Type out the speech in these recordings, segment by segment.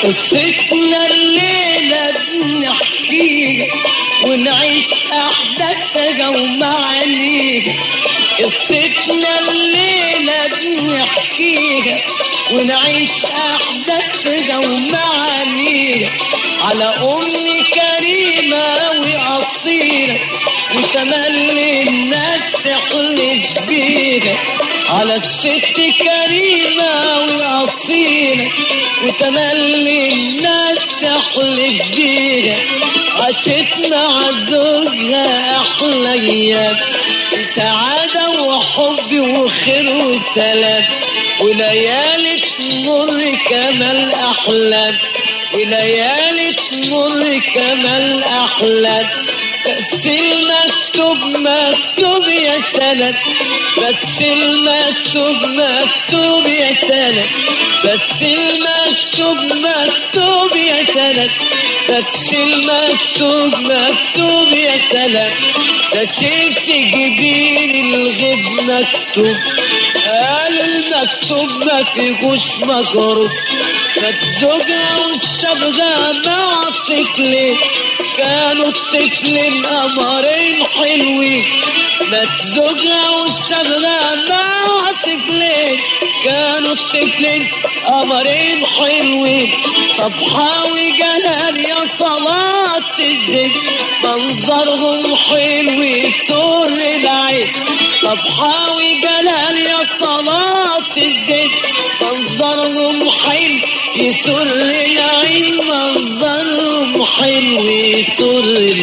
قصتنا الليلة بنحكيها ونعيش أحداثها ومعانيها قصتنا الليلة بنحكيها ونعيش أحداثها ومعانيها على أم كريمة وأصيلة وتملي الناس تحلف بيها على الست كريمة وأصيلة وتملي الناس تحلف بيها عاشت مع زوجها أحلى أيام سعادة وحب وخير وسلام وليالي تمر كما الأحلام وليالي تمر كما الأحلام بس المكتوب مكتوب يا سند بس المكتوب مكتوب يا سند بس المكتوب مكتوب يا سند بس المكتوب مكتوب يا سلام ده شيء في جبين الغيب مكتوب قالوا المكتوب ما فيهوش مكروب متزوجها والصبغة مع الطفلين كانوا الطفلين قمرين حلوين متزوجها والصبغة مع الطفلين كانوا الطفلين قمرين حلوين صبحة وجلال يا صلاة الدين منظرهم حلو يسر العين صبحة وجلال يا صلاة الدين منظرهم حلو يسر العين منظرهم حلو يسر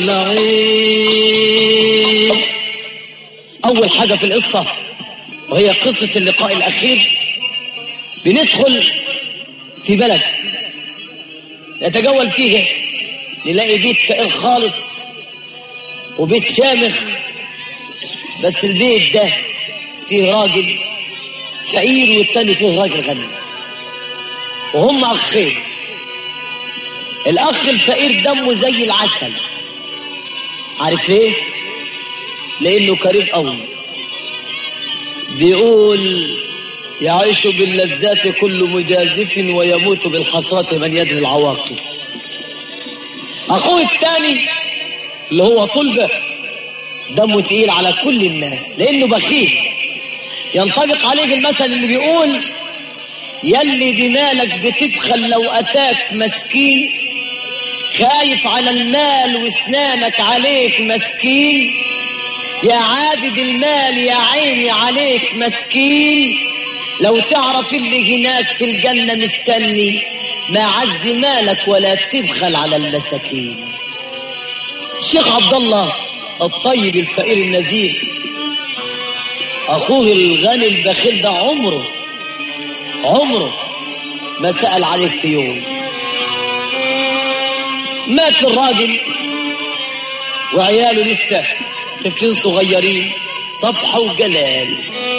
العين أول حاجة في القصة وهي قصة اللقاء الأخير بندخل في بلد نتجول فيه نلاقي بيت فقير خالص وبيت شامخ بس البيت ده فيه راجل فقير والتاني فيه راجل غني وهم أخين الأخ الفقير دمه زي العسل عارف ليه؟ لأنه كريم قوي بيقول يعيش باللذات كل مجازف ويموت بالحسرة من يدري العواقب أخوه الثاني اللي هو طلبة دمه تقيل على كل الناس لأنه بخيل ينطبق عليه المثل اللي بيقول يلي بمالك بتبخل لو أتاك مسكين خايف على المال واسنانك عليك مسكين يا عابد المال يا عيني عليك مسكين لو تعرف اللي هناك في الجنة مستني ما عز مالك ولا تبخل على المساكين شيخ عبد الله الطيب الفقير النزيه اخوه الغني البخيل ده عمره عمره ما سأل عليه في يوم مات الراجل وعياله لسه طفلين صغيرين صبحة وجلال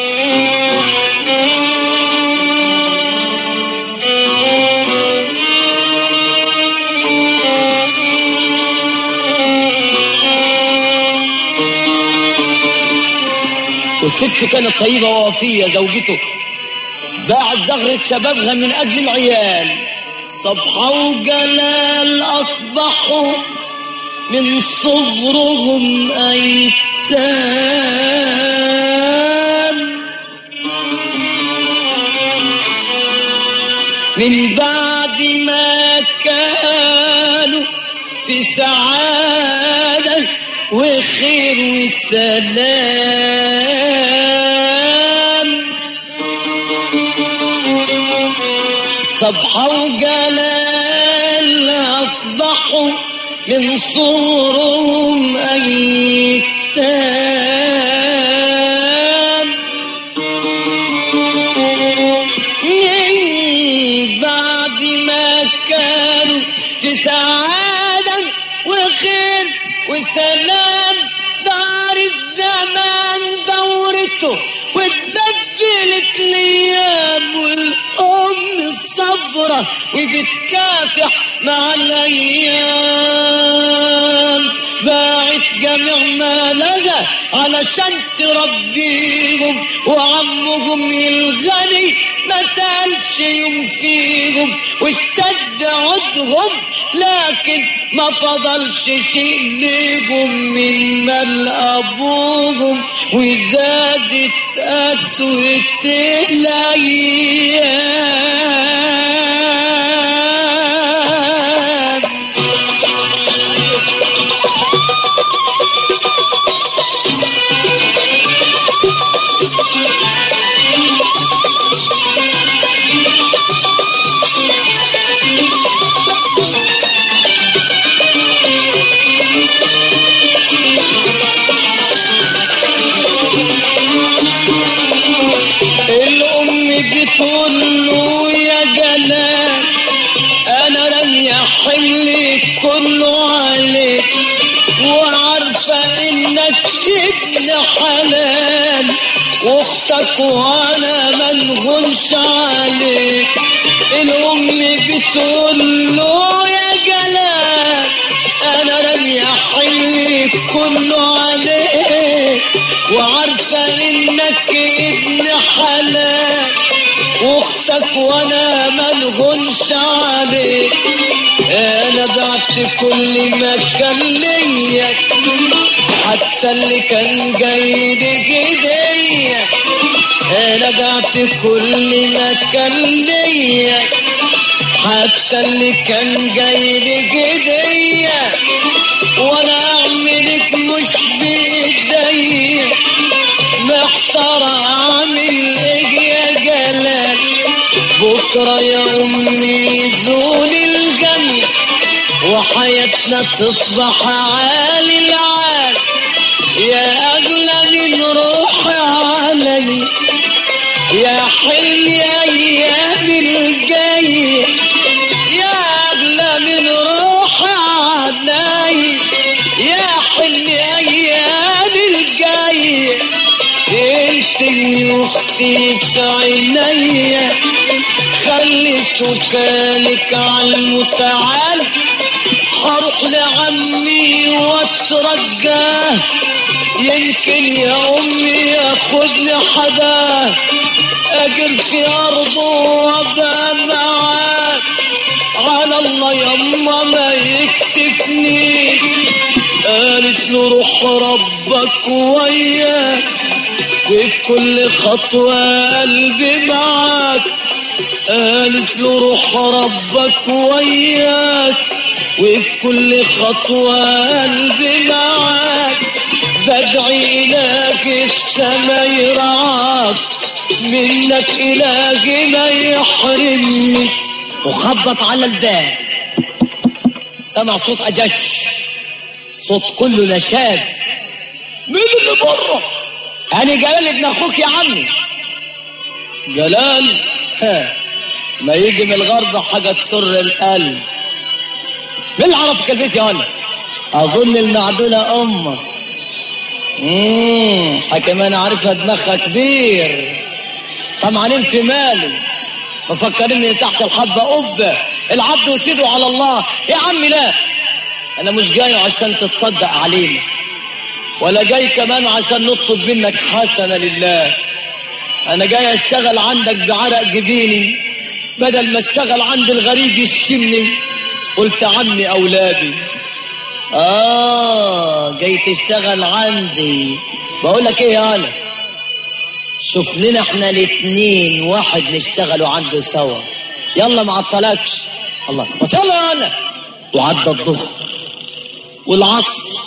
والست كانت طيبة ووفية زوجته باعت زغرة شبابها من أجل العيال صبحة وجلال أصبحوا من صغرهم أيتام من بعد ما كانوا في سعادة وخير وسلام صبحة وجلال أصبحوا من صورهم أيتام من بعد ما كانوا في سعادة وخير وسلام دار الزمان دورته واتبدلت الايام والام الصبرة وبتكافح مع الايام باعت جميع مالها علشان تربيهم وعمهم الغني ما سالش يوم فيهم واشتد عد لكن ما فضلش شيء ليهم من مال ابوهم وزادت قسوة الايام الام بتقول له يا جلال انا رامية حملي كله عليك وعارفة انك ابن حلال واختك وانا منغنش عليك الام بتقول له يا جلال انا رامية حملي كله عليك وعارفة انك ابن حلال واختك وانا منغنش عليك انا بعت كل ما كان ليا حتى اللي كان جاي لي هدية انا بعت كل ما كان ليا حتى اللي كان جاي لي هدية وانا اعملك مش بايديا محتار اعمل ايه يا جلال بكره يا امي زول الجنة وحياتنا تصبح عالي العال يا اغلى من روحي علي يا حلم يا ايام الجايه يا اغلى من روحي علي يا حلم ايام الجايه انت اختي في عينيا خليت وكالك على المتعال هروح لعمي واترجاه يمكن يا امي ياخدني حداه اجر في ارضه وابقى معاه على الله يما ما يكتفني قالت له روح ربك وياك وفي كل خطوة قلبي معاك قالت له روح ربك وياك وفي كل خطوة قلبي معاك بدعي إلهك السما يرعاك منك إلهي ما يحرمني وخبط على الباب سمع صوت أجش صوت كله نشاز مين اللي بره انا جلال ابن اخوك يا عمي جلال ها ما يجي من الغرب حاجة تسر القلب مين اللي عرفك البيت يا ولد اظن المعدولة امك امم حكم انا عارفها دماغها كبير طمعانين في مالي مفكرين ان تحت الحبة قبة العبد وسيده على الله يا عمي لا انا مش جاي عشان تتصدق علينا ولا جاي كمان عشان نطلب منك حسنة لله انا جاي اشتغل عندك بعرق جبيني بدل ما اشتغل عند الغريب يشتمني قلت عمي اولادي اه جاي تشتغل عندي بقول لك ايه يا انا شوف لنا احنا الاتنين واحد نشتغلوا عنده سوا يلا ما عطلكش الله ما يلا يا انا وعدى الظهر والعصر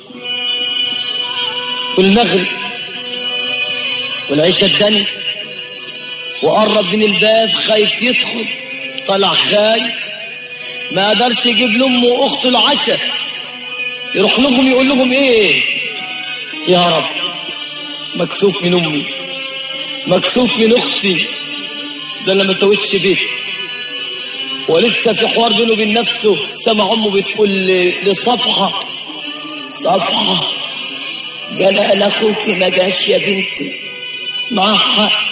والمغرب والعشاء الدني وقرب من الباب خايف يدخل طلع خايف ما قدرش يجيب لامه واخته العشاء يروح لهم يقول لهم ايه يا رب مكسوف من امي مكسوف من اختي ده انا ما سويتش بيت ولسه في حوار بينه وبين نفسه سمع امه بتقول ل- لصبحه صبحه جلال اخوك ما جاش يا بنتي معاه حق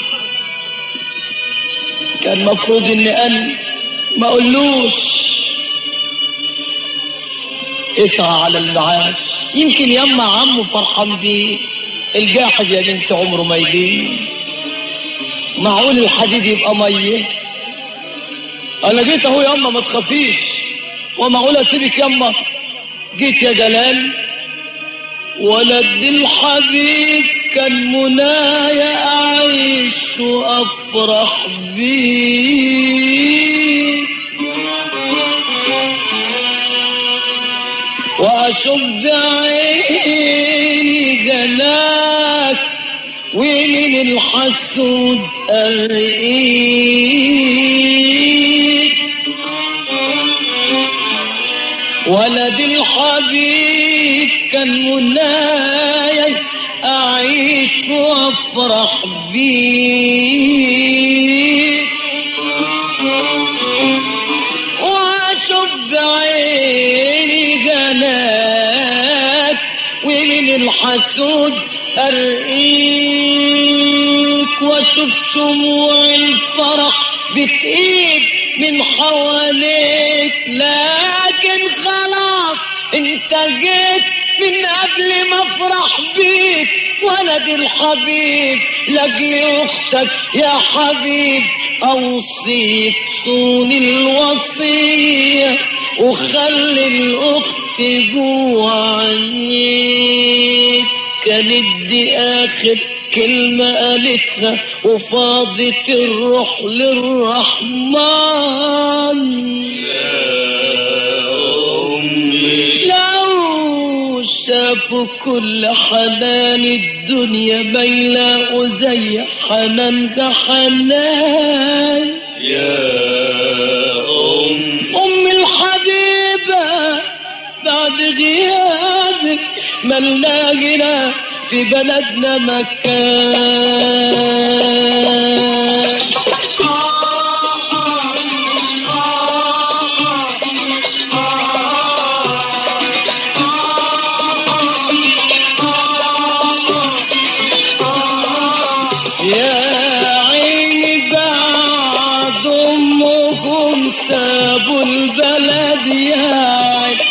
كان مفروض اني انا ما اقولوش اسعى على المعاش يمكن يما عمه فرحان بيه الجاحد يا بنت عمره ما يلين معقول الحديد يبقى ميه انا جيت اهو يما ما تخافيش ومعقول اسيبك يما جيت يا جلال ولد الحبيب كان منايا اعيش وافرح بيه واشوف بعيني جناك ومن الحسود ارقيك ولد الحبيب كان منايا اعيش وافرح بيه واشوف بعيني جناك ومن الحسود ارقيك واشوف شموع الفرح بتقيد من حواليك لكن خلاص انت جيت من قبل ما افرح بيك ولد الحبيب لاجل اختك يا حبيب اوصيك صون الوصيه وخلي الاخت جوه عينيك كانت دي اخر كلمة قالتها وفاضت الروح للرحمن لو شافوا كل حنان الدنيا ما يلاقوا زي حنانها حنان يا أم أم الحبيبة بعد غيابك ملنا غنى في بلدنا مكان يا عيني بعد امكم سابوا البلد يا عيني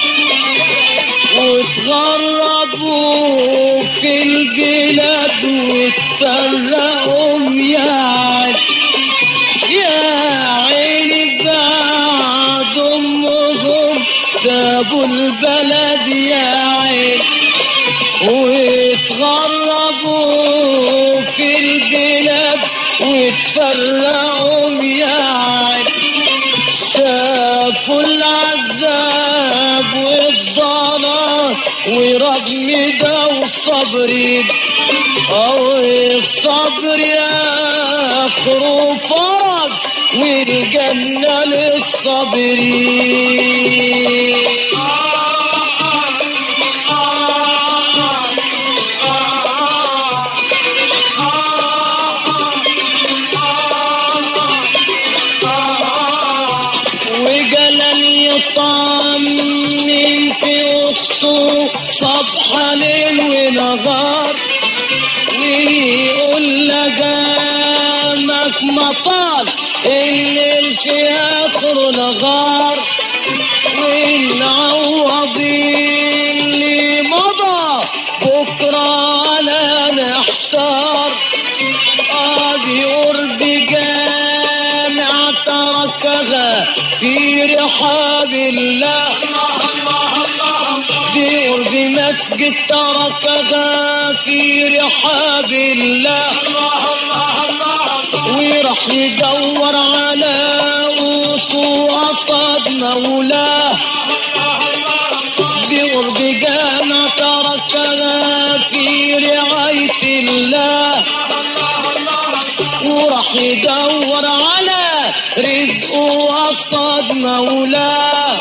وتغربوا في البلاد وتفرقوا يا عيني يا عيني بعد امهم سابوا البلد يا عيني وتغربوا في البلاد وتفرقوا يا عيني شافوا العذاب والضلال ورغم ده وصبرين او الصبر اخره فرج والجنة للصابرين وجلال يطمن في اخته صبح ليل ونهار ويقول لجامك مطال الليل في اخره نهار ونعوض اللي مضى بكره لا نحتار ادي قرب جامع تركها في رحاب الله دي قرب مسجد تركها في رحاب الله وراح يدور على قوت وقصد مولاه بقرب جامع تركها في رعاية الله وراح يدور على رزقه وقصد مولاه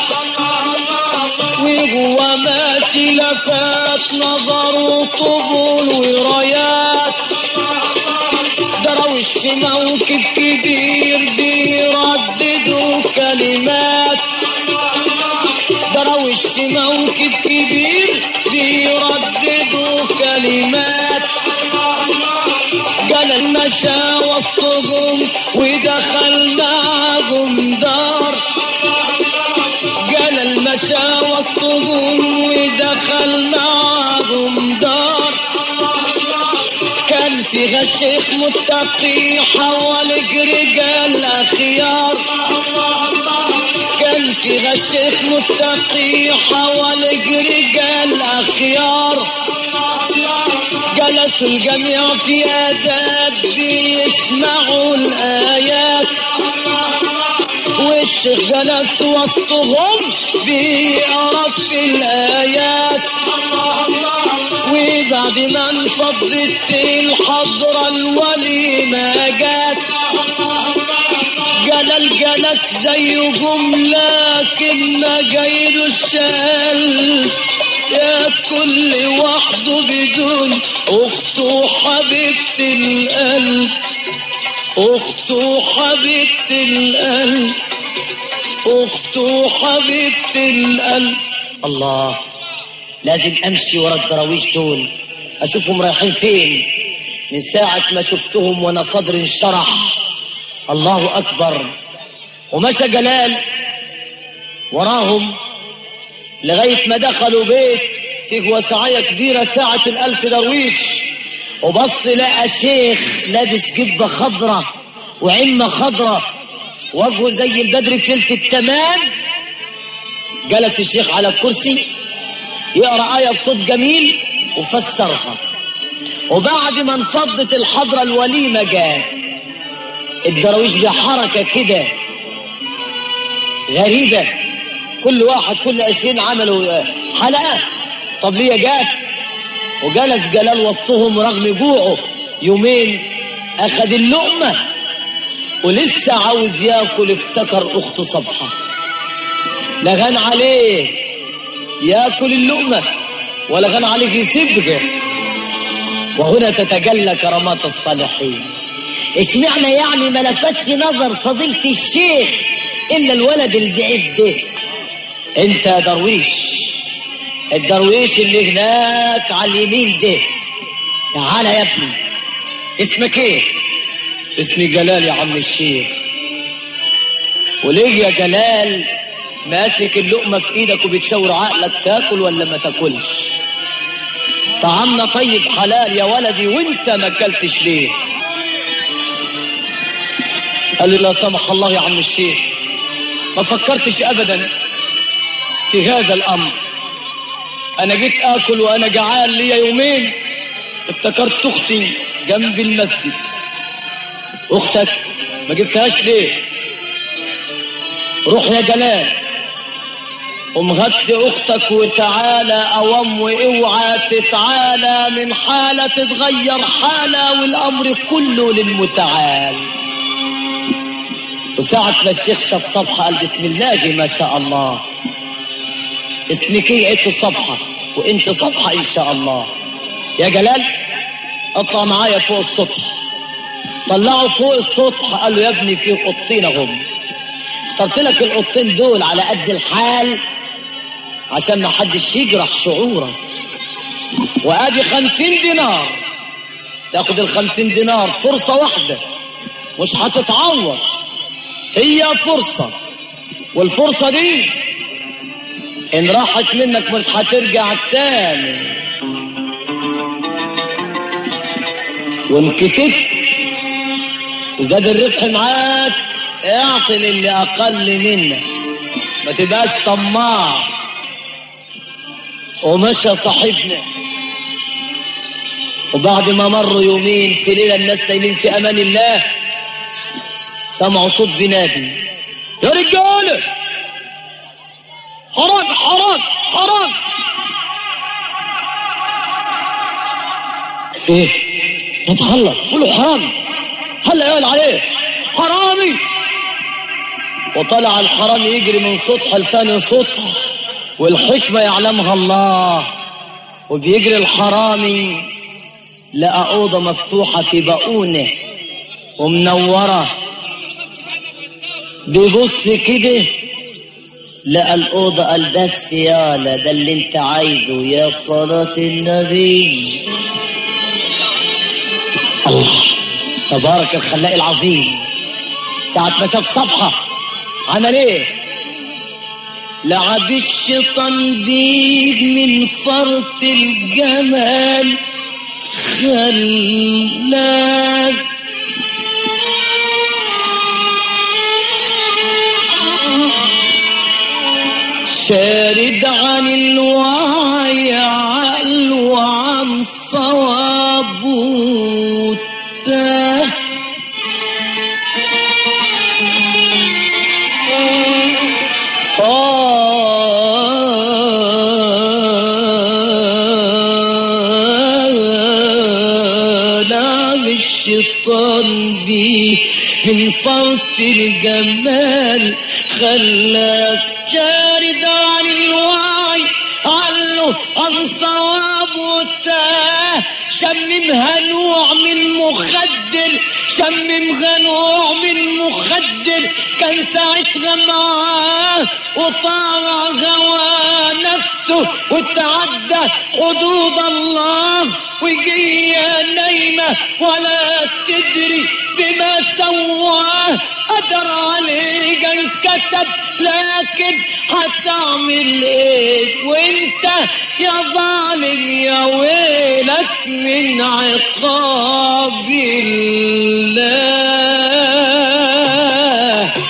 وهو ماشي لفات نظره طبول ورايات دروش في موكب كبير بيرددوا كلمات دروش في موكب كبير بيرددوا كلمات قال المشى وسطهم ودخل معهم دار قال المشى وسطهم ودخل معهم دار كان فيها شيخ متقي حوالي رجال اخيار كان فيها الشيخ المتقي حواليك رجال أخيار جلسوا الجميع في آداب بيسمعوا الآيات والشيخ جلس وسطهم بيقرا في الآيات وبعد ما انفضت الحضرة الوليمة جات جلال جلس زيهم لكن ما جايله الشال يا كل وحده بدون اخته حبيبة القلب اخته حبيبة القلب اخته حبيبة القلب الله لازم امشي ورا الدراويش دول اشوفهم رايحين فين من ساعة ما شفتهم وانا صدري انشرح الله اكبر ومشى جلال وراهم لغاية ما دخلوا بيت فيه وسعية كبيرة ساعة الألف درويش وبص لقى شيخ لابس جبة خضرة وعمة خضرة وجهه زي البدر في ليلة التمام جلس الشيخ على الكرسي يقرأ آية بصوت جميل وفسرها وبعد ما انفضت الحضرة الوليمة جاء الدراويش بحركة كده غريبة كل واحد كل عشرين عملوا حلقة طب ليه جات وجلس جلال وسطهم رغم جوعه يومين اخد اللقمة ولسه عاوز ياكل افتكر اخته صبحة لغان عليه ياكل اللقمة ولا غان عليك يسيبك وهنا تتجلى كرامات الصالحين اشمعنى يعني ما لفتش نظر فضيلة الشيخ الا الولد البعيد ده انت يا درويش الدرويش اللي هناك على اليمين ده تعالى يا ابني اسمك ايه اسمي جلال يا عم الشيخ وليه يا جلال ماسك اللقمة في ايدك وبتشاور عقلك تاكل ولا ما تاكلش طعامنا طيب حلال يا ولدي وانت ما اكلتش ليه قال لي لا سمح الله يا عم الشيخ ما فكرتش ابدا في هذا الامر انا جيت اكل وانا جعان ليا يومين افتكرت اختي جنب المسجد اختك ما جبتهاش ليه روح يا جلال قوم هات لي اختك وتعالى اوام واوعى تتعالى من حالة تتغير حالة والامر كله للمتعال وساعة ما الشيخ شاف صفحة قال بسم الله ما شاء الله اسمك ايه قلت صبحة وانت صبحة ان شاء الله يا جلال اطلع معايا فوق السطح طلعوا فوق السطح قال له يا ابني في قطين اهم اخترت لك القطين دول على قد الحال عشان ما حدش يجرح شعورك وادي خمسين دينار تاخد الخمسين دينار فرصة واحدة مش هتتعوض هي فرصة والفرصة دي ان راحت منك مش هترجع تاني وان كسبت وزاد الربح معاك اعطي للي اقل منك ما تبقاش طماع ومشى صاحبنا وبعد ما مروا يومين في ليله الناس نايمين في امان الله سمعوا صوت بينادي يا رجاله حرام حرام حرام ايه نتخلط قولوا حرام هلا يقول عليه حرامي وطلع الحرام يجري من سطح لتاني سطح والحكمة يعلمها الله وبيجري الحرامي لقى أوضة مفتوحة في بقونة ومنورة بيبص كده لقى الأوضة قال بس يالا ده اللي انت عايزه يا صلاة النبي الله تبارك الخلاق العظيم ساعة ما شاف صبحة عمل ايه لعب الشيطان بيك من فرط الجمال خلاك شارد عن الوعي عقل وعن صواب وتاه نعم الشيطان بيه من فرط الجمال خلاك شارد عن الوعي عنه عن صواب وتاه شممها نوع من مخدر شممها نوع من مخدر كان ساعتها معاه وطاع غوى نفسه وتعدى حدود الله وجي نايمة ولا تدري بما سواه قدر عليه انكتب لكن هتعمل ايه وانت يا ظالم يا ويلك من عقاب الله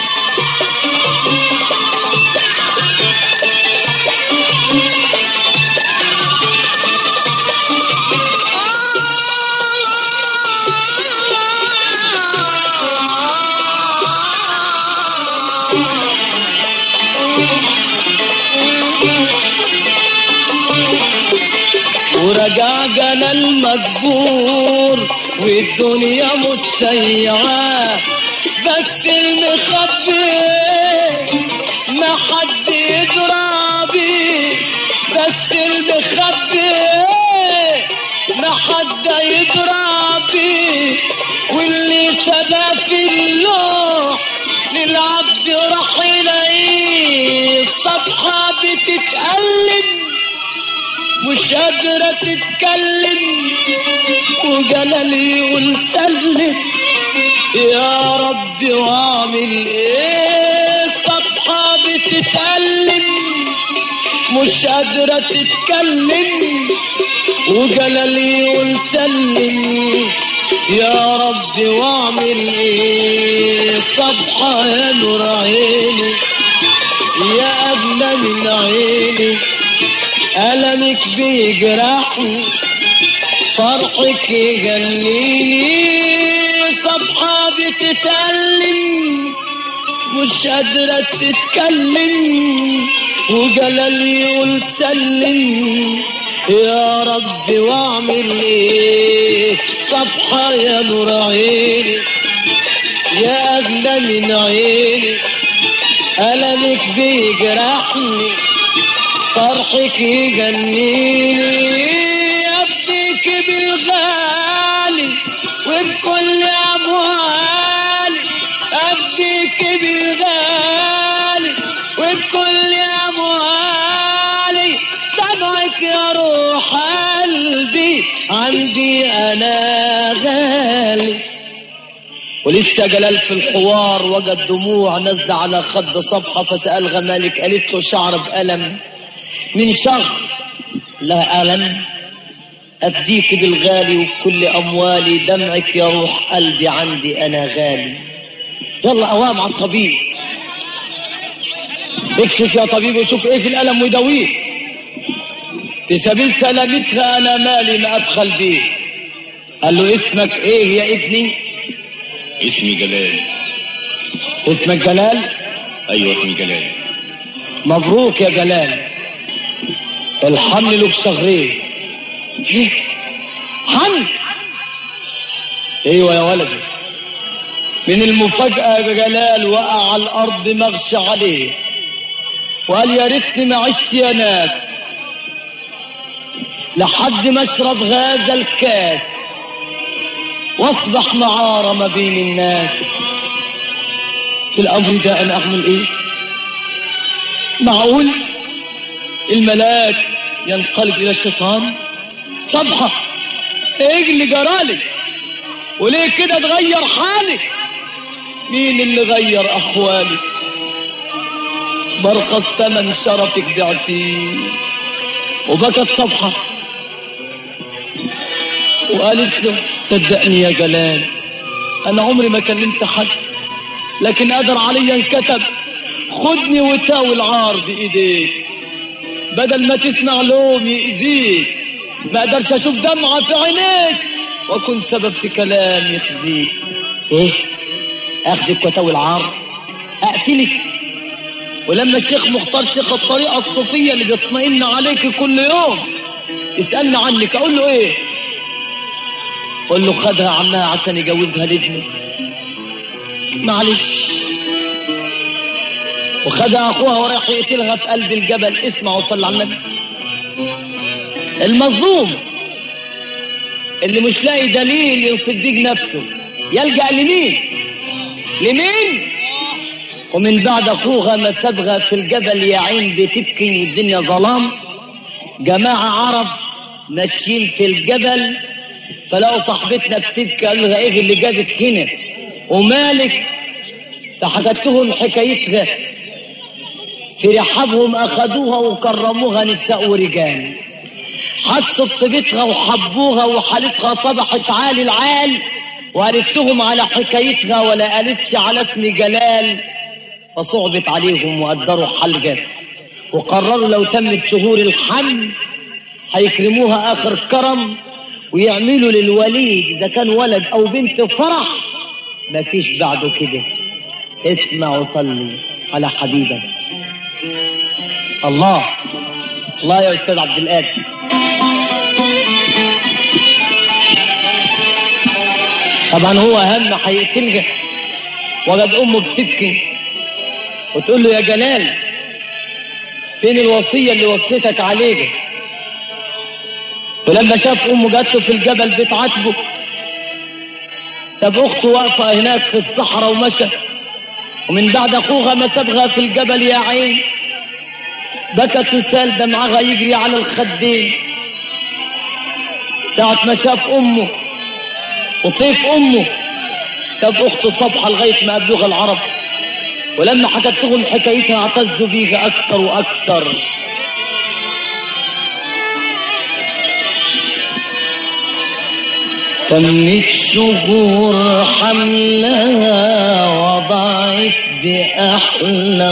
ورجع جلال مجبور والدنيا مسيعة بس المخبي ما حد يدرى بيه بس المخبي ما حد يدرى بيه واللي سبى في اللوح للعبد راح يلاقيه الصفحة بتتألم مش قادرة تتكلم وجلالي يقول سلم يا رب واعمل ايه صفحة بتتألم مش قادرة تتكلم وجلالي يقول سلم يا رب واعمل ايه صفحة يا نور عيني يا أغلى من عيني ألمك بيجرحني فرحك يجنيني صفحة بتتألم مش قادرة تتكلم وجلال يقول سلم يا رب واعمل ايه صفحة يا نور عيني يا أغلى من عيني ألمك بيجرحني فرحك يجنيني ابديك بالغالي وبكل اموالي ابديك بالغالي وبكل اموالي دمعك يا روح قلبي عندي انا غالي ولسه جلال في الحوار وجد دموع نزل على خد صفحة فسأل غمالك قالت له شعر بألم من شهر لا ألم أفديك بالغالي وبكل أموالي دمعك يا روح قلبي عندي أنا غالي يلا أوام على الطبيب اكشف يا طبيب وشوف ايه في الألم ويداويه في سبيل سلامتها أنا مالي ما أبخل بيه قال له اسمك ايه يا ابني اسمي جلال اسمك جلال ايوه اسمي جلال مبروك يا جلال الحمل لك شهرين ايه حمل ايوه يا ولدي من المفاجأة يا جلال وقع على الأرض مغشى عليه وقال يا ريتني ما عشت يا ناس لحد ما اشرب هذا الكاس واصبح معارة ما بين الناس في الأمر ده أنا أعمل إيه؟ معقول الملاك ينقلب إلى الشيطان صفحة إيه اللي جرالي وليه كده تغير حالي مين اللي غير أحوالي برخص تمن شرفك بعتيه وبكت صفحة وقالت له صدقني يا جلال أنا عمري ما كلمت حد لكن قدر علي انكتب خدني وتاوي العار بايديك بدل ما تسمع لوم يأذيك ما اقدرش اشوف دمعة في عينيك واكون سبب في كلام يخزيك ايه اخدك وتاوي العار اقتلك ولما الشيخ مختار شيخ الطريقة الصوفية اللي بيطمئن عليك كل يوم يسألني عنك اقول له ايه قول له خدها عنها عشان يجوزها لابنه معلش وخدها اخوها وراح يقتلها في قلب الجبل اسمع وصل على النبي المظلوم اللي مش لاقي دليل ينصب بيه نفسه يلجأ لمين لمين ومن بعد اخوها ما سبغى في الجبل يا عين بتبكي والدنيا ظلام جماعة عرب ماشيين في الجبل فلقوا صاحبتنا بتبكي قالوا لها ايه اللي جابك هنا ومالك فحكت لهم حكايتها في رحابهم اخذوها وكرموها نساء ورجال حسوا بطيبتها وحبوها وحالتها صبحت عالي العال وقالت لهم على حكايتها ولا قالتش على اسم جلال فصعبت عليهم وقدروا حلقة وقرروا لو تمت شهور الحمل هيكرموها اخر كرم ويعملوا للوليد اذا كان ولد او بنت فرح مفيش بعده كده اسمع وصلي على حبيبك الله الله يا استاذ عبد القادر طبعا هو هم هيقتلها وجد امه بتبكي وتقول له يا جلال فين الوصيه اللي وصيتك عليها ولما شاف امه جات له في الجبل بتعاتبه ساب اخته واقفه هناك في الصحراء ومشى ومن بعد اخوها ما سابها في الجبل يا عين بكت وسال دمعها يجري على الخدين ساعة ما شاف امه وطيف امه ساب اخته صبحة لغاية ما ابلغ العرب ولما حكت لهم حكايتها اعتزوا بيها اكتر واكتر تمت شهور حملها وضعت بأحلى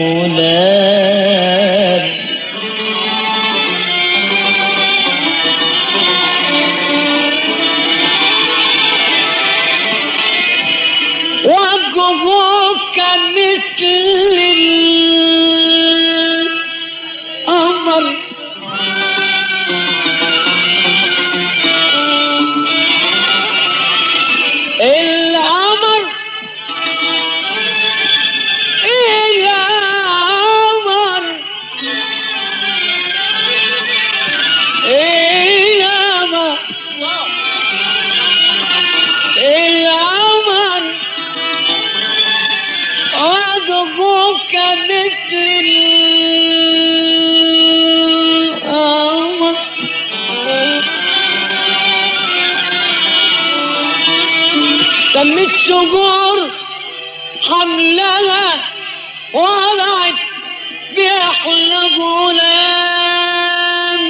غلام وجهه كمثل القمر القمر القمر القمر القمر وجهه كمثل القمر تمت شجور حملها وضعت بأحلى غلام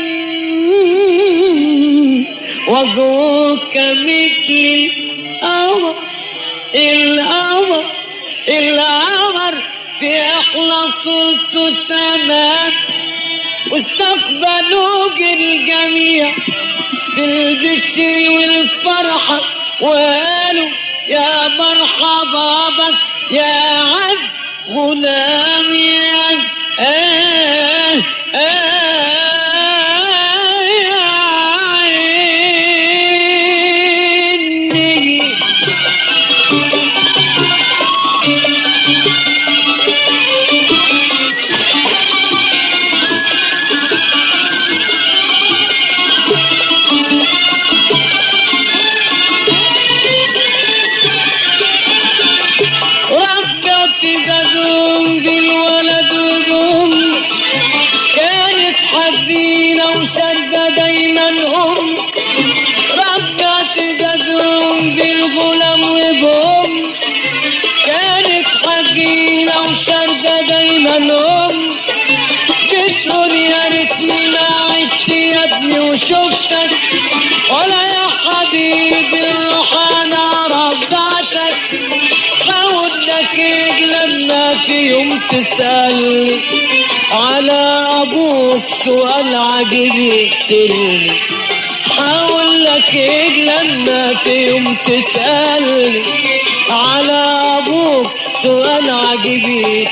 وجهه كمثل القمر القمر القمر في أحلى صورته تمام واستقبلوك الجميع بالبشر والفرحة وقالوا يا مرحبا بك يا عز غلام يا آه آه يا عيني ربت جدهم بالولد وبهم كانت حزينة وشدة دايما أم ربت جدهم بالغلام وبهم كانت حزينة وشردة دايما أم بتقول يا ريتني ما عشت يا ابني وشفتك ولا يا حبيبي الروح انا رضعتك فوت لك لما في يوم تسألني على أبوك سؤال عجيب يقتلني حاول لك إيه لما في يوم تسألني على أبوك سؤال عجيب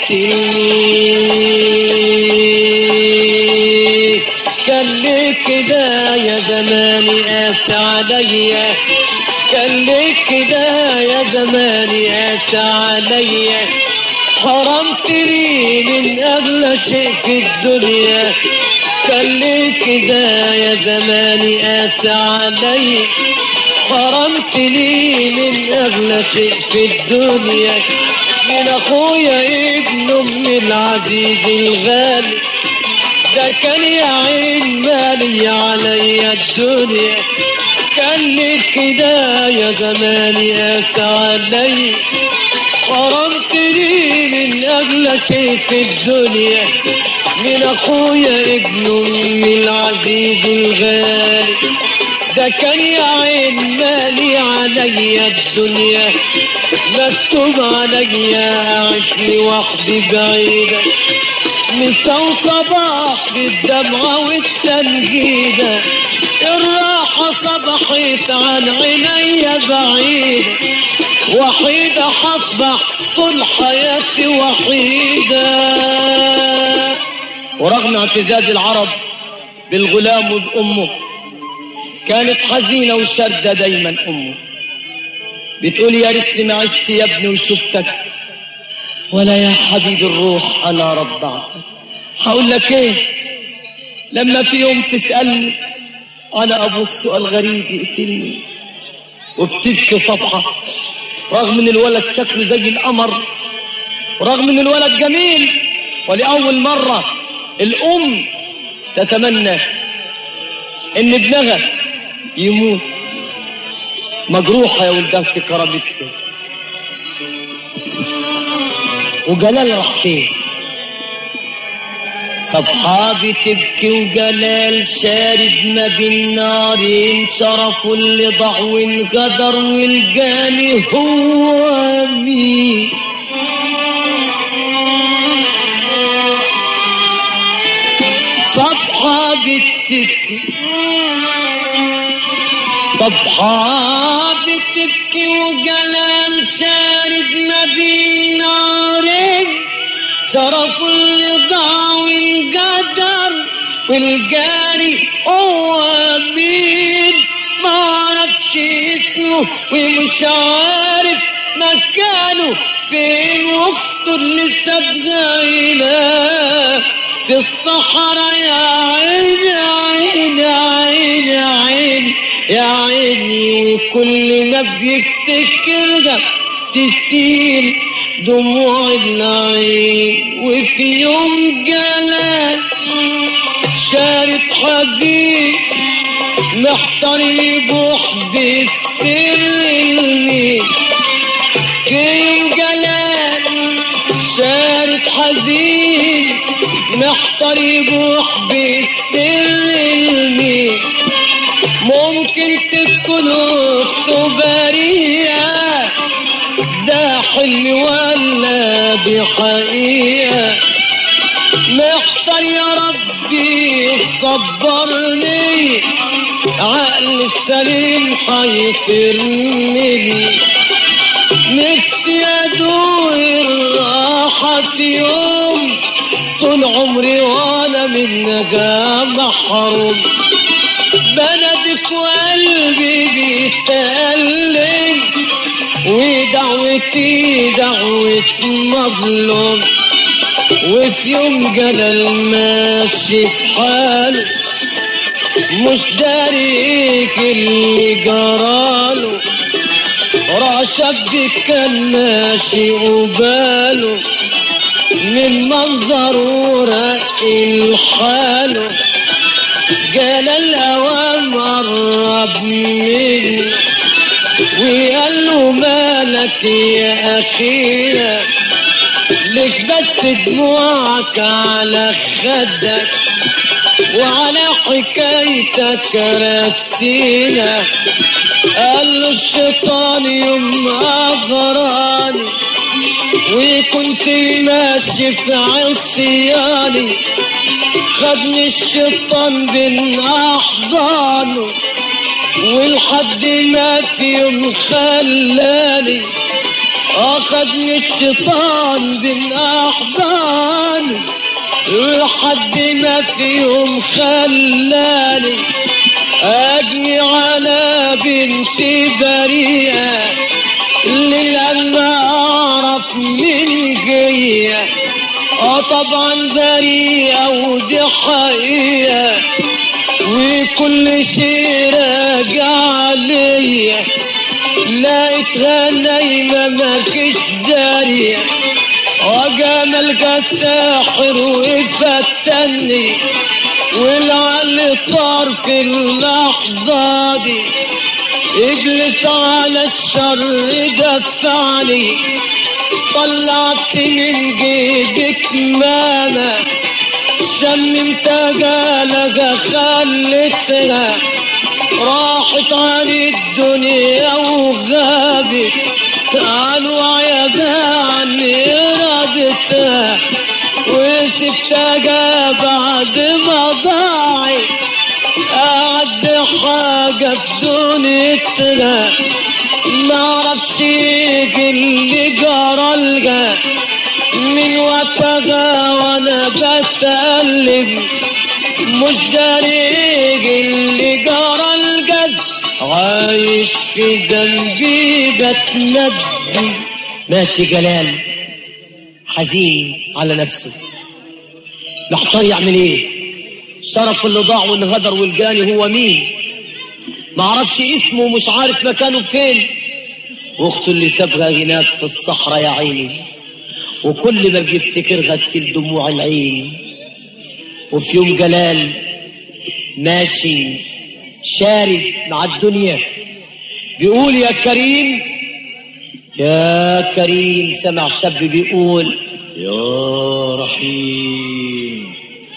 يقتلني كان ليه كده يا زماني قاسي عليا كان ليه كده يا زماني قاسي عليا حرمتني من أغلى شيء في الدنيا كان ليه كده يا زماني قاسي عليا حرمتني من أغلى شيء في الدنيا من أخويا ابن أم العزيز الغالي ده كان يا عين مالي عليا الدنيا كان لي كده يا زماني قاسى علي حرمتني من أغلى شيء في الدنيا من أخويا ابن أمي العزيز الغالي ده كان يا عين مالي عليا الدنيا مكتوب عليا أعيش لوحدي بعيدة مسا وصباح بالدمعة والتنجيدة الراحة صبحت عن عيني بعيدة وحيدة حصبح طول حياتي وحيدة ورغم اعتزاز العرب بالغلام وبأمه كانت حزينة وشردة دايما أمه بتقول يا ريتني ما عشت يا ابني وشفتك ولا يا حبيبي الروح أنا رضعتك هقول لك إيه لما في يوم تسألني أنا أبوك سؤال غريب يقتلني وبتبكي صفحة رغم إن الولد شكله زي القمر ورغم إن الولد جميل ولأول مرة الأم تتمنى إن ابنها يموت مجروحة يا ولدها في كرامتك وجلال راح فين صبحة بتبكي وجلال شارد ما بين نارين شرفه اللي ضاع وانغدر والجاني هو مين صبحة بتبكي صبحة بتبكي وجلال شارد ما بين نارين شرف اللي ضاع وانقدر والجاري هو مين ما عرفش اسمه ومش عارف مكانه فين واخته اللي سابها هنا في الصحراء يا عيني يا عيني يا عيني يا عيني يا عيني وكل ما بيفتكرها تسيل دموع العين وفي يوم جلال شارد حزين محتار يبوح بالسر المين في يوم جلال شارد حزين محتار يبوح بالسر المين ممكن تكون اخته بريئة ده حلم ولا دي حقيقة محتار يا ربي صبرني عقل السليم حيكرمني نفسي ادوق الراحة في يوم طول عمري وانا منها محروم بلدك وقلبي بيتألم ودعوتي دعوة مظلوم وفي يوم جلال ماشي في حاله مش داريك اللي جراله رشد كان ماشي وباله من منظره رقي لحاله قال الأوام قرب منه وقال له مالك يا أخينا لك بس دموعك على خدك وعلى حكايتك رسينا قال له الشيطان يوم أغراني وكنت ماشي في عصياني خدني الشيطان بين احضانه والحد ما في يوم خلاني اخدني الشيطان بين احضانه لحد ما في يوم خلاني اجني على بنتي بريئة لما اعرف من جاية اه طبعا بريئة ودي حقيقة وكل شيء راجع ليا لقيتها نايمة ماكش دارية وجمالك الساحر وفتني والعل طار في اللحظة دي اجلس على الشر دفعني طلعت من جيبك ماما شممت جالك خلتها راحت عن الدنيا وغابت عن وعيبها عن إرادتها وسبتها بعد ما ضاعت أعد حاجة في دنيتها ما اعرفش اللي جرى لها من وقتها وانا بتقلب مش داري اللي جرى الجد عايش في جنبي بتندي ماشي جلال حزين على نفسه محتار يعمل ايه شرف اللي ضاع وانهدر والجاني هو مين معرفش اسمه ومش عارف مكانه فين واخته اللي سابها هناك في الصحراء يا عيني وكل ما بيفتكرها تسيل دموع العين وفي يوم جلال ماشي شارد مع الدنيا بيقول يا كريم يا كريم سمع شاب بيقول يا رحيم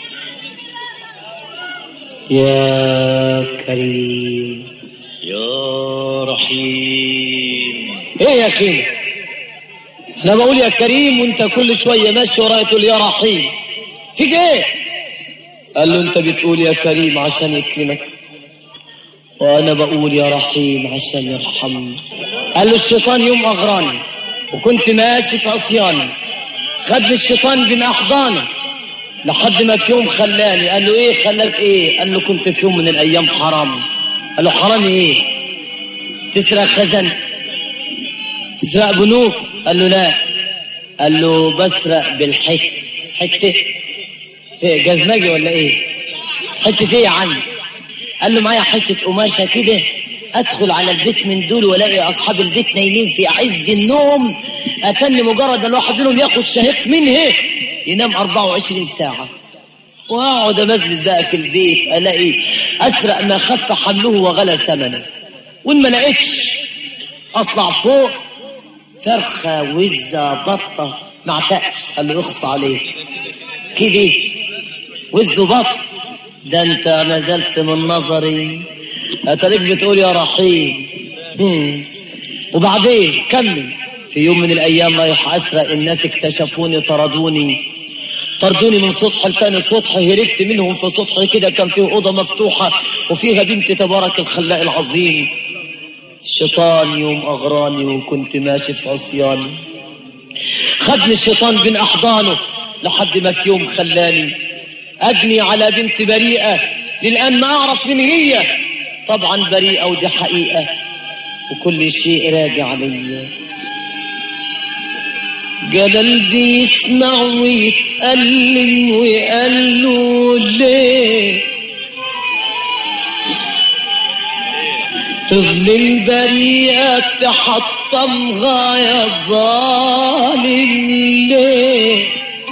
يا كريم يا رحيم ايه يا اخي انا بقول يا كريم وانت كل شويه ماشي ورايا تقول يا رحيم فيك ايه قال له انت بتقول يا كريم عشان يكرمك وانا بقول يا رحيم عشان يرحمني قال له الشيطان يوم اغراني وكنت ماشي في عصياني خدني الشيطان بين احضاني لحد ما في يوم خلاني قال له ايه خلاك ايه قال له كنت في يوم من الايام حرام قال له حرامي ايه تسرق خزن تسرق بنوك قال له لا قال له بسرق بالحت حته ايه جزمجي ولا ايه حته ايه يا عم قال له معايا حته قماشه كده ادخل على البيت من دول والاقي اصحاب البيت نايمين في عز النوم اتني مجرد الواحد منهم ياخد شهيق منه ينام 24 ساعه واقعد امزمز بقى في البيت الاقي اسرق ما خف حمله وغلى ثمنه وان ما لقيتش اطلع فوق فرخه وزه بطه ما اعتقش قال له اخص عليك كده وز بط ده انت نزلت من نظري اتاريك بتقول يا رحيم هم. وبعدين كمل في يوم من الايام رايح اسرق الناس اكتشفوني طردوني طردوني من سطح لتاني سطح هربت منهم في سطح كده كان فيه اوضه مفتوحه وفيها بنت تبارك الخلاق العظيم الشيطان يوم اغراني وكنت ماشي في عصياني خدني الشيطان بين احضانه لحد ما في يوم خلاني اجني على بنت بريئه للان ما اعرف من هي طبعا بريئه ودي حقيقه وكل شيء راجع ليا جلال بيسمع ويتألم وقال له ليه تظلم بريئة تحطم غاية ظالم ليه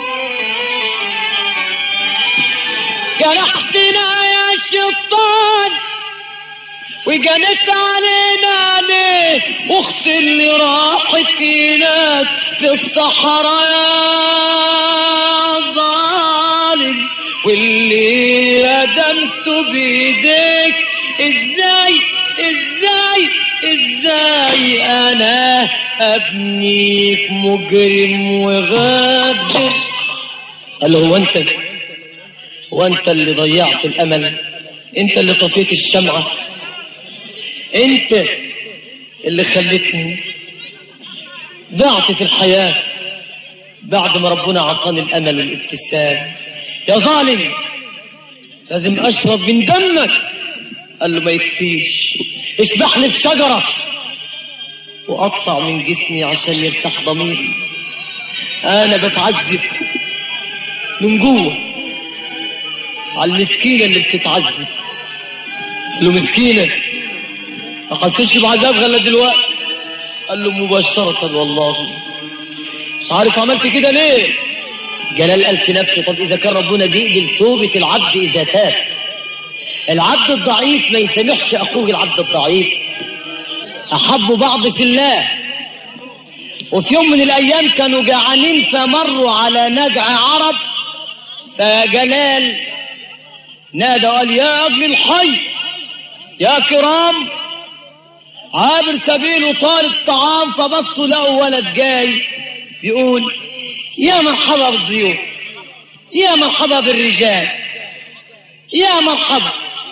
جرحتنا يا شيطان وجنت علينا ليه اخت اللي راحت هناك في الصحراء يا ظالم واللي ندمت بايديك ازاي ازاي ازاي انا ابنيك مجرم وغادر قال له هو انت هو انت اللي ضيعت الامل انت اللي طفيت الشمعة انت اللي خلتني ضعت في الحياة بعد ما ربنا عطاني الامل والابتسام يا ظالم لازم اشرب من دمك قال له ما يكفيش اشبحني بشجرة وقطع من جسمي عشان يرتاح ضميري انا بتعذب من جوه على المسكينة اللي بتتعذب قال له مسكينة ما حسيتش بعذاب غير دلوقتي قال له مباشرة والله مش عارف عملت كده ليه جلال قال في نفسه طب إذا كان ربنا بيقبل توبة العبد إذا تاب العبد الضعيف ما يسامحش أخوه العبد الضعيف أحبوا بعض في الله وفي يوم من الأيام كانوا جعانين فمروا على نجع عرب فجلال نادى وقال يا أجل الحي يا كرام عابر سبيل وطالب طعام فبصوا لقوا ولد جاي يقول يا مرحبا بالضيوف يا مرحبا بالرجال يا مرحبا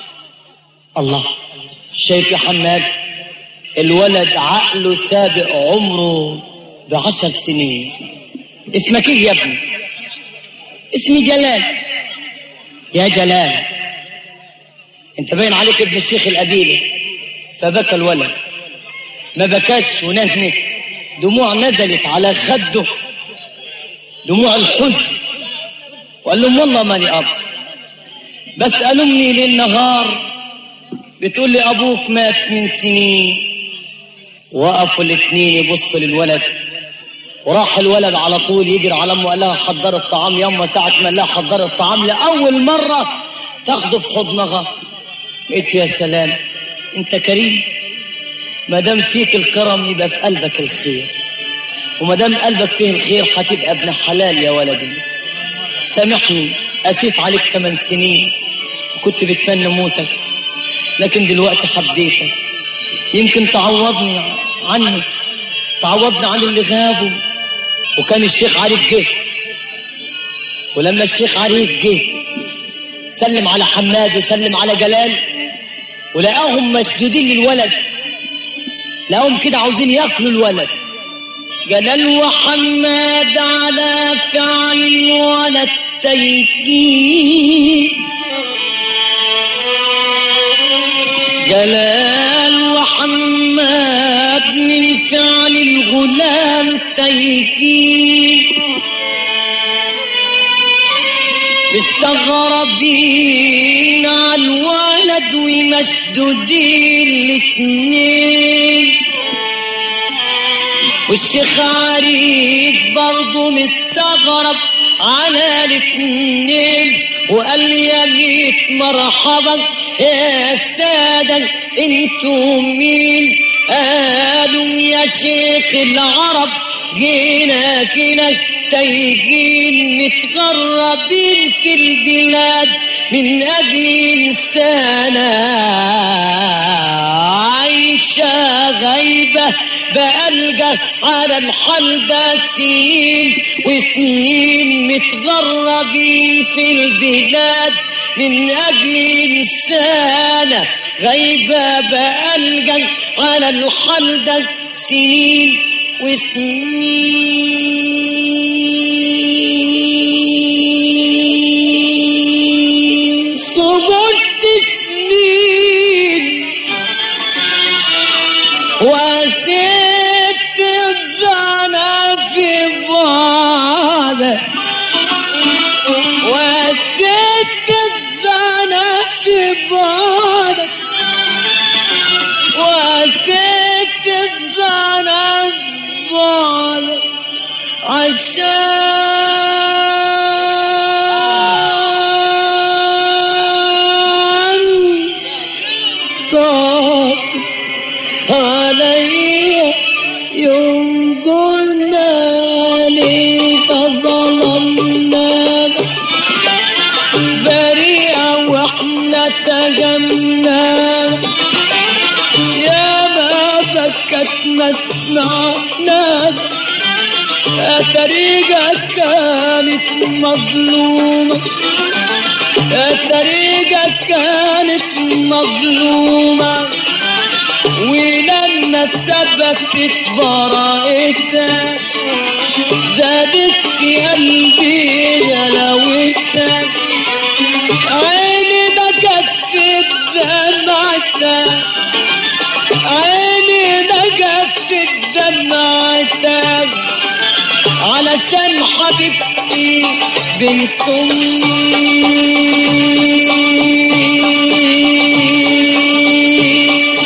الله شايف يا حماد الولد عقله سابق عمره بعشر سنين اسمك ايه يا ابني اسمي جلال يا جلال انت باين عليك ابن الشيخ القبيله فبكى الولد ما بكاش ونهنك دموع نزلت على خده دموع الحزن وقال لهم والله ماني اب بس امي ليل نهار بتقول لي ابوك مات من سنين وقفوا الاتنين يبصوا للولد وراح الولد على طول يجري على امه قال لها حضر الطعام يما ساعة ما قال لها حضر الطعام لأول مرة تاخده في حضنها قلت يا سلام انت كريم ما دام فيك الكرم يبقى في قلبك الخير وما دام قلبك فيه الخير هتبقى ابن حلال يا ولدي سامحني قسيت عليك ثمان سنين وكنت بتمنى موتك لكن دلوقتي حبيتك يمكن تعوضني عني تعوضني عن اللي غابوا وكان الشيخ عارف جه ولما الشيخ عارف جه سلم على حماد وسلم على جلال ولقاهم مشدودين للولد لقاهم كده عاوزين ياكلوا الولد جلال وحماد على فعل الولد تيسير جلال وحماد من فعل الغلام تيكين مستغربين على الولد ومشدودين الاتنين والشيخ عريف برضه مستغرب على الاتنين وقال لي يا ميت مرحبا يا سادة انتوا مين قالوا يا شيخ العرب جينا كده تايهين متغربين في البلاد من أجل إنسانة عايشة غايبة بألقى على الحال ده سنين وسنين متغربين في البلاد من أجل إنسانة غايبة بألقى على الحال ده سنين وسنين صبرت سنين وسيت الضنا في بعض وسيت الضنا في بعض وسيت الضنا في بعض عشان طاب علي يوم قلنا عليك ظلمناك بريئة واحنا تجمناك يا ما بكت ما سمعناك طريقة كانت مظلومة طريقة كانت مظلومة ولما ثبتت براءتها زادت في قلبي غلاوتها عيني بكفت دمعتها عيني بكفت دمعتها علشان حبيبتي بنت امي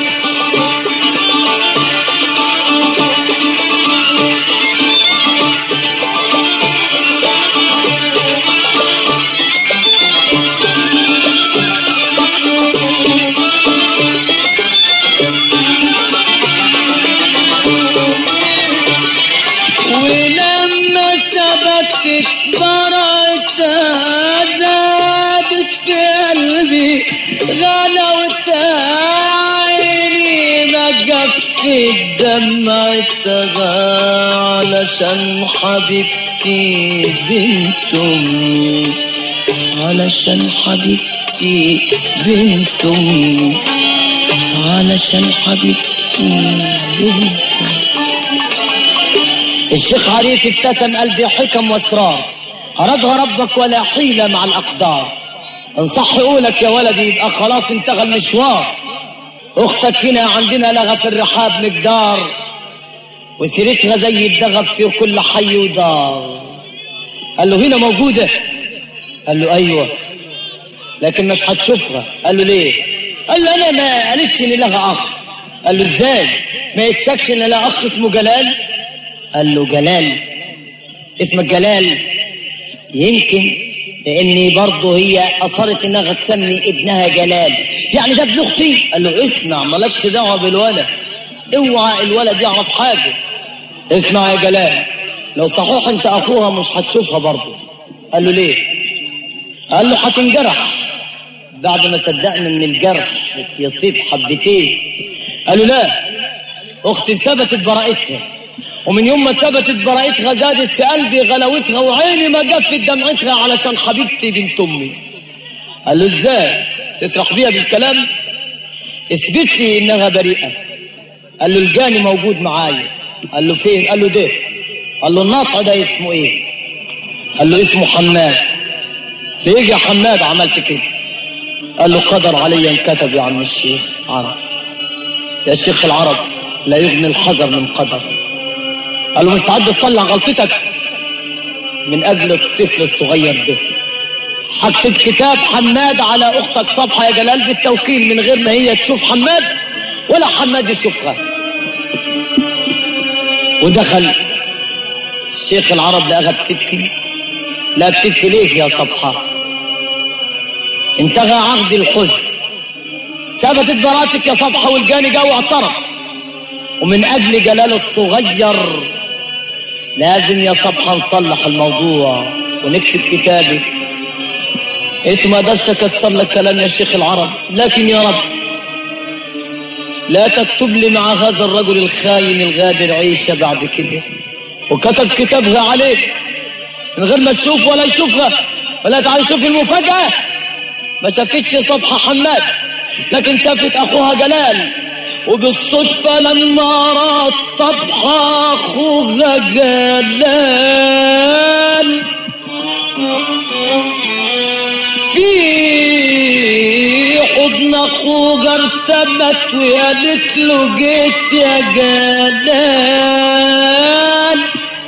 ولما ثبتت براءتها زادت في قلبي غلاوتها عيني ما جفت دمعتها علشان حبيبتي بنت امي علشان حبيبتي بنت امي علشان حبيبتي بنت الشيخ عريف ابتسم قال دي حكم واسرار أرادها ربك ولا حيلة مع الأقدار إن صح قولك يا ولدي يبقى خلاص انتهى المشوار أختك هنا عندنا لغى في الرحاب مقدار وسيرتها زي الدغب في كل حي ودار قال له هنا موجودة قال له أيوة لكن مش هتشوفها قال له ليه قال له أنا ما قالتش إن لها أخ قال له إزاي ما يتشكش إن لها أخ اسمه جلال قال له جلال اسمك جلال يمكن لاني برضه هي اصرت انها تسمي ابنها جلال يعني ده ابن اختي قال له اسمع مالكش دعوه بالولد اوعى الولد يعرف حاجه اسمع يا جلال لو صحيح انت اخوها مش هتشوفها برضه قال له ليه قال له هتنجرح بعد ما صدقنا ان الجرح يطيب حبتين قال له لا اختي ثبتت براءتها ومن يوم ما ثبتت براءتها زادت في قلبي غلاوتها وعيني ما جفت دمعتها علشان حبيبتي بنت امي قال له ازاي تسرح بيها بالكلام اثبت لي انها بريئه قال له الجاني موجود معايا قال له فين قال له ده قال له الناطع ده اسمه ايه قال له اسمه حماد ليه يا حماد عملت كده قال له قدر علي انكتب يا عم الشيخ عرب يا شيخ العرب لا يغني الحذر من قدر قال له مستعد تصلح غلطتك من اجل الطفل الصغير ده هكتب كتاب حماد على اختك صبحه يا جلال بالتوكيل من غير ما هي تشوف حماد ولا حماد يشوفها ودخل الشيخ العرب لقاها بتبكي لا بتبكي ليه يا صبحه انتهى عقد الحزن ثبتت براءتك يا صبحه والجاني جا واعترف ومن اجل جلال الصغير لازم يا صبحه نصلح الموضوع ونكتب كتابك انت ما قدرش اكسر لك كلام يا شيخ العرب لكن يا رب لا تكتب لي مع هذا الرجل الخاين الغادر عيشه بعد كده وكتب كتابها عليك من غير ما تشوف ولا يشوفها ولا تعال شوف المفاجاه ما شافتش صبحه حماد لكن شافت اخوها جلال وبالصدفة لما رات صبحة أخوها جلال في حضن أخوها ارتبت وقالت له جيت يا جلال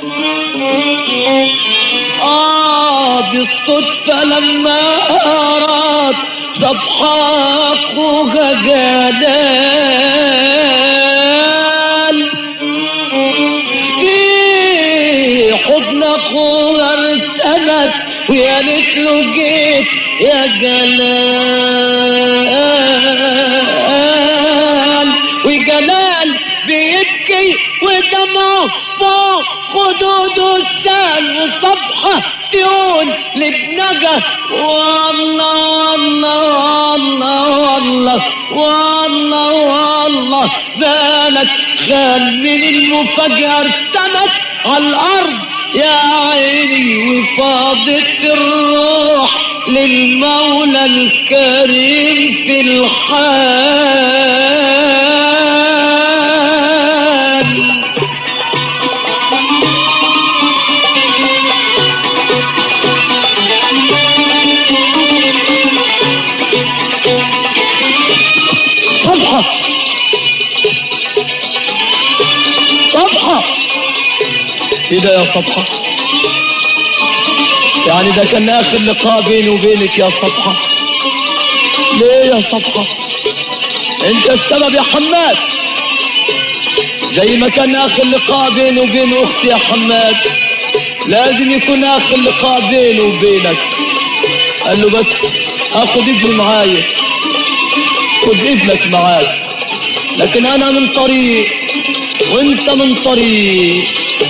آه بالصدفة لما أراد صبحة أخوها جلال في حضن أخوها ارتمت وقالت له جيت يا جلال وجلال بيبكي ودمعه فوق خدوده السال وصبحة تقول لابنها والله الله الله والله والله والله بالك خال من المفاجأة ارتمت على الأرض يا عيني وفاضت الروح للمولى الكريم في الحال صفحة صفحة ايه ده يا صفحة يعني ده كان اخر لقاء بيني وبينك يا صفحة ليه يا صفحة انت السبب يا حماد زي ما كان اخر لقاء بيني وبين اختي يا حماد لازم يكون اخر لقاء بيني وبينك قال له بس اخد ابني معايا خد ابنك معاك لكن انا من طريق وانت من طريق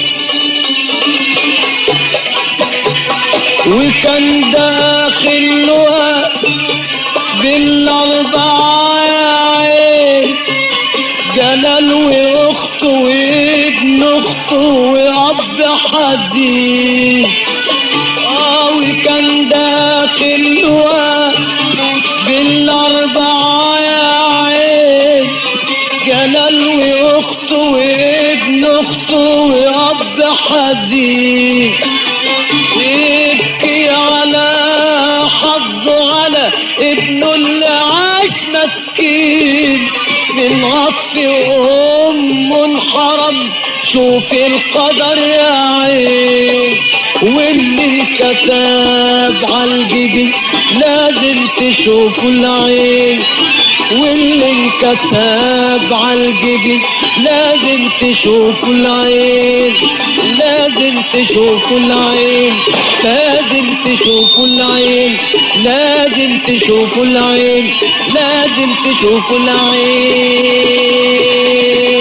وكان داخل له بالاربعه يا عين جلال واخته وابن اخته واب حزين اه وكان داخل له بالاربعه يا عين جلال واخته وابن اخته واب حزين يبكي على حظه على ابنه اللي عاش مسكين من عطف ام انحرم شوف القدر يا عين واللي انكتب عالجبين لازم تشوفه العين واللي انكتب عالجبين لازم تشوفه العين لازم تشوفه العين لازم تشوفه العين لازم تشوفه العين لازم تشوفه العين